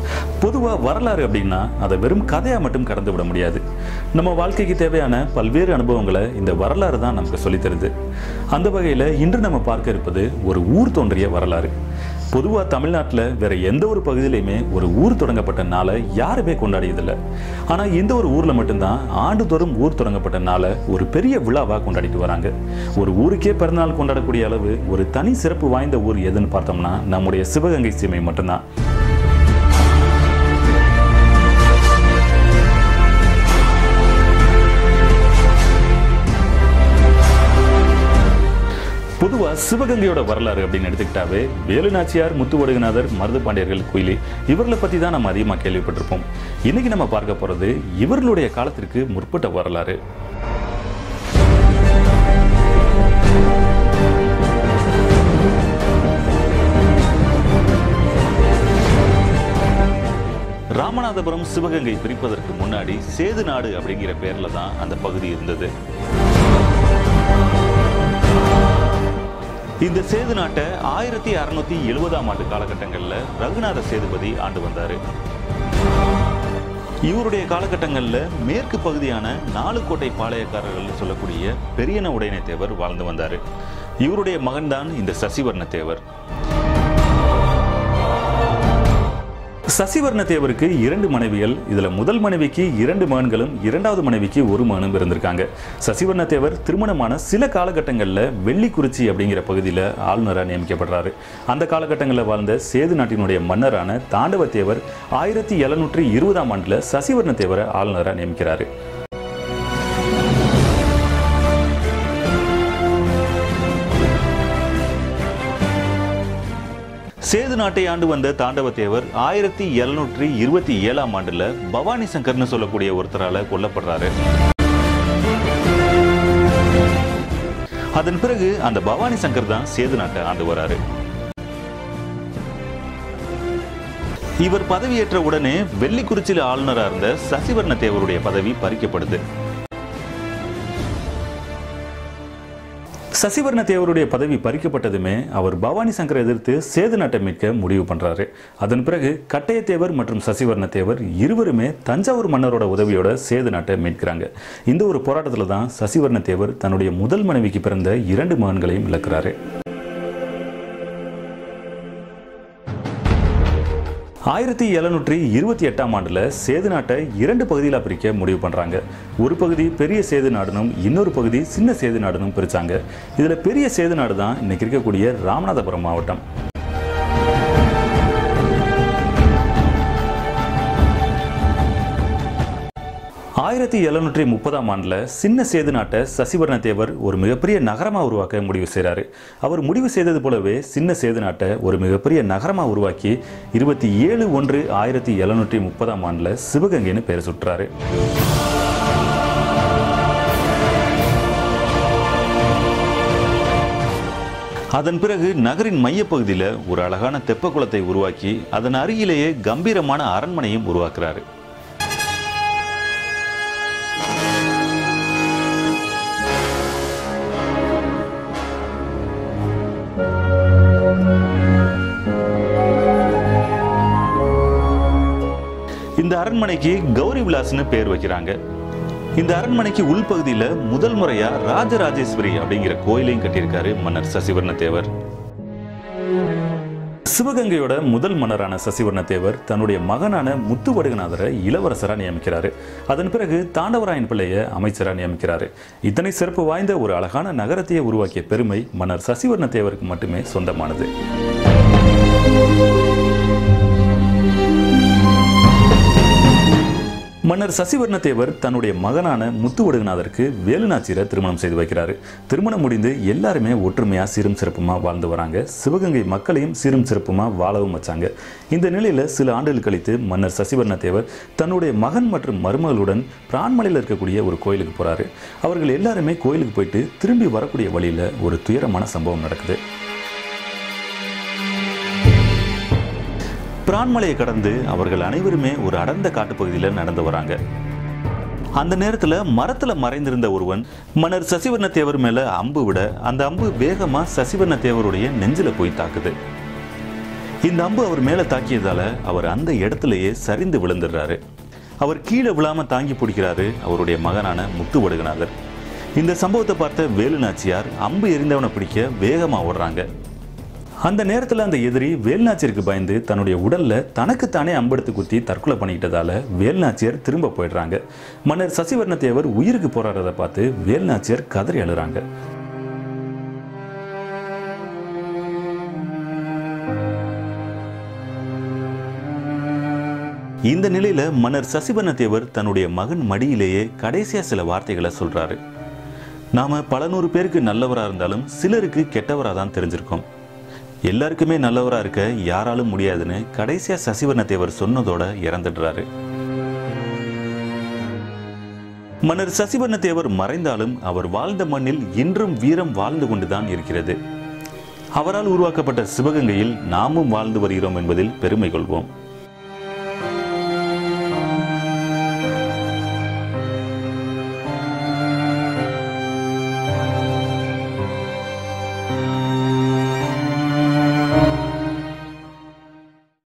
பொதுவாக வரலாறு அப்படின்னா அதை வெறும் கதையாக மட்டும் கடந்து விட முடியாது நம்ம வாழ்க்கைக்கு தேவையான பல்வேறு அனுபவங்களை இந்த வரலாறு தான் நமக்கு சொல்லித் தருது அந்த வகையில் இன்று நம்ம பார்க்க இருப்பது ஒரு ஊர் தோன்றிய வரலாறு பொதுவாக தமிழ்நாட்டில் வேற எந்த ஒரு பகுதியிலையுமே ஒரு ஊர் தொடங்கப்பட்ட நாளை யாருமே கொண்டாடியதில்லை ஆனால் இந்த ஒரு ஊரில் மட்டும்தான் ஆண்டுதோறும் ஊர் தொடங்கப்பட்ட நாளை ஒரு பெரிய விழாவாக கொண்டாடிட்டு வராங்க ஒரு ஊருக்கே பிறந்தநாள் கொண்டாடக்கூடிய அளவு ஒரு தனி சிறப்பு வாய்ந்த ஊர் எதுன்னு பார்த்தோம்னா நம்முடைய சிவகங்கை சீமை மட்டும்தான் பொதுவாக சிவகங்கையோட வரலாறு அப்படின்னு எடுத்துக்கிட்டாவே வேலுநாச்சியார் முத்துவடுகநாதர் மருதுபாண்டியர்கள் குயிலி இவர்களை பற்றி தான் நம்ம அதிகமாக கேள்விப்பட்டிருப்போம் இன்னைக்கு நம்ம பார்க்க போகிறது இவர்களுடைய காலத்திற்கு முற்பட்ட வரலாறு ராமநாதபுரம் சிவகங்கை பிரிப்பதற்கு முன்னாடி சேது நாடு அப்படிங்கிற பேர்ல தான் அந்த பகுதி இருந்தது இந்த சேது நாட்டை ஆயிரத்தி அறுநூத்தி எழுபதாம் ஆண்டு காலகட்டங்களில் ரகுநாத சேதுபதி ஆண்டு வந்தாரு இவருடைய காலகட்டங்களில் மேற்கு பகுதியான நாலுக்கோட்டை பாளையக்காரர்கள் சொல்லக்கூடிய பெரியன உடையனை தேவர் வாழ்ந்து வந்தார் இவருடைய மகன்தான் இந்த சசிவர்ண தேவர் சசிவர்ண தேவருக்கு இரண்டு மனைவிகள் இதுல முதல் மனைவிக்கு இரண்டு மகன்களும் இரண்டாவது மனைவிக்கு ஒரு மகனும் இருந்திருக்காங்க சசிவர்ண தேவர் திருமணமான சில காலகட்டங்களில் வெள்ளிக்குறிச்சி அப்படிங்கிற பகுதியில் ஆளுநராக நியமிக்கப்படுறாரு அந்த காலகட்டங்களில் வாழ்ந்த சேது நாட்டினுடைய மன்னரான தாண்டவ தேவர் ஆயிரத்தி எழுநூற்றி இருபதாம் ஆண்டில் சசிவர்ண தேவரை ஆளுநராக நியமிக்கிறாரு சேது நாட்டை ஆண்டு வந்த தாண்டவ தேவர் ஆயிரத்தி எழுநூற்றி இருபத்தி ஏழாம் ஆண்டுல பவானி சங்கர்னு சொல்லக்கூடிய ஒருத்தரால கொல்லப்படுறாரு அதன் பிறகு அந்த பவானி சங்கர் தான் சேது நாட்டை ஆண்டு வராரு இவர் பதவியேற்ற உடனே வெள்ளிக்குறிச்சியில் ஆளுநராக இருந்த சசிவர்ண தேவருடைய பதவி பறிக்கப்படுது சசிவர்ண தேவருடைய பதவி பறிக்கப்பட்டதுமே அவர் பவானி சங்கரை எதிர்த்து சேது நாட்டை மீட்க முடிவு பண்றாரு அதன் பிறகு கட்டையத்தேவர் மற்றும் சசிவர்ண தேவர் இருவருமே தஞ்சாவூர் மன்னரோட உதவியோட சேது நாட்டை மீட்கிறாங்க இந்த ஒரு போராட்டத்தில் தான் சசிவர்ண தேவர் தன்னுடைய முதல் மனைவிக்கு பிறந்த இரண்டு மகன்களையும் இழக்கிறாரு ஆயிரத்தி எழுநூற்றி இருபத்தி எட்டாம் ஆண்டில் சேது நாட்டை இரண்டு பகுதியில் பிரிக்க முடிவு பண்ணுறாங்க ஒரு பகுதி பெரிய சேது நாடுனும் இன்னொரு பகுதி சின்ன சேது நாடுனும் பிரித்தாங்க இதில் பெரிய சேது நாடு தான் இன்னைக்கு இருக்கக்கூடிய ராமநாதபுரம் மாவட்டம் ஆயிரத்தி எழுநூற்றி முப்பதாம் ஆண்டில் சின்ன சேது நாட்டை சசிவர்ண தேவர் ஒரு மிகப்பெரிய நகரமாக உருவாக்க முடிவு செய்கிறாரு அவர் முடிவு செய்தது போலவே சின்ன சேது நாட்டை ஒரு மிகப்பெரிய நகரமாக உருவாக்கி இருபத்தி ஏழு ஒன்று ஆயிரத்தி எழுநூற்றி முப்பதாம் ஆண்டில் சிவகங்கைன்னு பேர் சுட்டுறாரு அதன் பிறகு நகரின் மையப்பகுதியில் ஒரு அழகான தெப்ப குளத்தை உருவாக்கி அதன் அருகிலேயே கம்பீரமான அரண்மனையும் உருவாக்குறாரு இந்த அரண்மனைக்கு கௌரி விலாஸ்னு பேர் வைக்கிறாங்க இந்த அரண்மனைக்கு உள்பகுதியில் முதல் முறையா ராஜராஜேஸ்வரி அப்படிங்கிற கோயிலையும் கட்டியிருக்காரு மன்னர் சசிவர்ண தேவர் சிவகங்கையோட முதல் மன்னரான சசிவர்ண தேவர் தன்னுடைய மகனான முத்துவடுகநாதரை இளவரசராக நியமிக்கிறாரு அதன் பிறகு தாண்டவராயன் பிள்ளையை அமைச்சராக நியமிக்கிறாரு இத்தனை சிறப்பு வாய்ந்த ஒரு அழகான நகரத்தையே உருவாக்கிய பெருமை மன்னர் சசிவர்ண தேவருக்கு மட்டுமே சொந்தமானது மன்னர் சசிவர்ண தேவர் தன்னுடைய மகனான முத்துவடுகநாதருக்கு வேலுநாச்சியரை திருமணம் செய்து வைக்கிறாரு திருமணம் முடிந்து எல்லாருமே ஒற்றுமையா சீரும் சிறப்புமா வாழ்ந்து வராங்க சிவகங்கை மக்களையும் சீரும் சிறப்புமா வாழவும் வச்சாங்க இந்த நிலையில சில ஆண்டுகள் கழித்து மன்னர் சசிவர்ண தேவர் தன்னுடைய மகன் மற்றும் மருமகளுடன் பிரான்மலையில் இருக்கக்கூடிய ஒரு கோயிலுக்கு போறாரு அவர்கள் எல்லாருமே கோயிலுக்கு போயிட்டு திரும்பி வரக்கூடிய வழியில ஒரு துயரமான சம்பவம் நடக்குது பிரான்மலையை கடந்து அவர்கள் அனைவருமே ஒரு அடர்ந்த காட்டுப்பகுதியில் நடந்து வராங்க அந்த நேரத்தில் மரத்தில் மறைந்திருந்த ஒருவன் மன்னர் சசிவர்ண தேவர் மேலே அம்பு விட அந்த அம்பு வேகமாக சசிவர்ண தேவருடைய நெஞ்சில் போய் தாக்குது இந்த அம்பு அவர் மேலே தாக்கியதால அவர் அந்த இடத்திலேயே சரிந்து விழுந்துடுறாரு அவர் கீழே விழாம தாங்கி பிடிக்கிறாரு அவருடைய மகனான முத்து வடுகநாதர் இந்த சம்பவத்தை பார்த்த வேலு நாச்சியார் அம்பு எரிந்தவனை பிடிக்க வேகமா ஓடுறாங்க அந்த நேரத்தில் அந்த எதிரி வேல்நாச்சியருக்கு பயந்து தன்னுடைய உடல்ல தனக்குத்தானே அம்பெடுத்து குத்தி தற்கொலை பண்ணிக்கிட்டதால வேல்நாச்சியர் திரும்ப போயிடுறாங்க மன்னர் சசிவர்ண தேவர் உயிருக்கு போராடுறதை பார்த்து வேல்நாச்சியர் கதறி அழுறாங்க இந்த நிலையில மன்னர் சசிவர்ண தேவர் தன்னுடைய மகன் மடியிலேயே கடைசியா சில வார்த்தைகளை சொல்றாரு நாம பல நூறு பேருக்கு நல்லவரா இருந்தாலும் சிலருக்கு கெட்டவரா தான் தெரிஞ்சிருக்கோம் எல்லாருக்குமே நல்லவரா இருக்க யாராலும் முடியாதுன்னு கடைசியா சசிவர்ண தேவர் சொன்னதோட இறந்துடுறாரு மன்னர் சசிவர்ண தேவர் மறைந்தாலும் அவர் வாழ்ந்த மண்ணில் இன்றும் வீரம் வாழ்ந்து கொண்டுதான் இருக்கிறது அவரால் உருவாக்கப்பட்ட சிவகங்கையில் நாமும் வாழ்ந்து வருகிறோம் என்பதில் பெருமை கொள்வோம்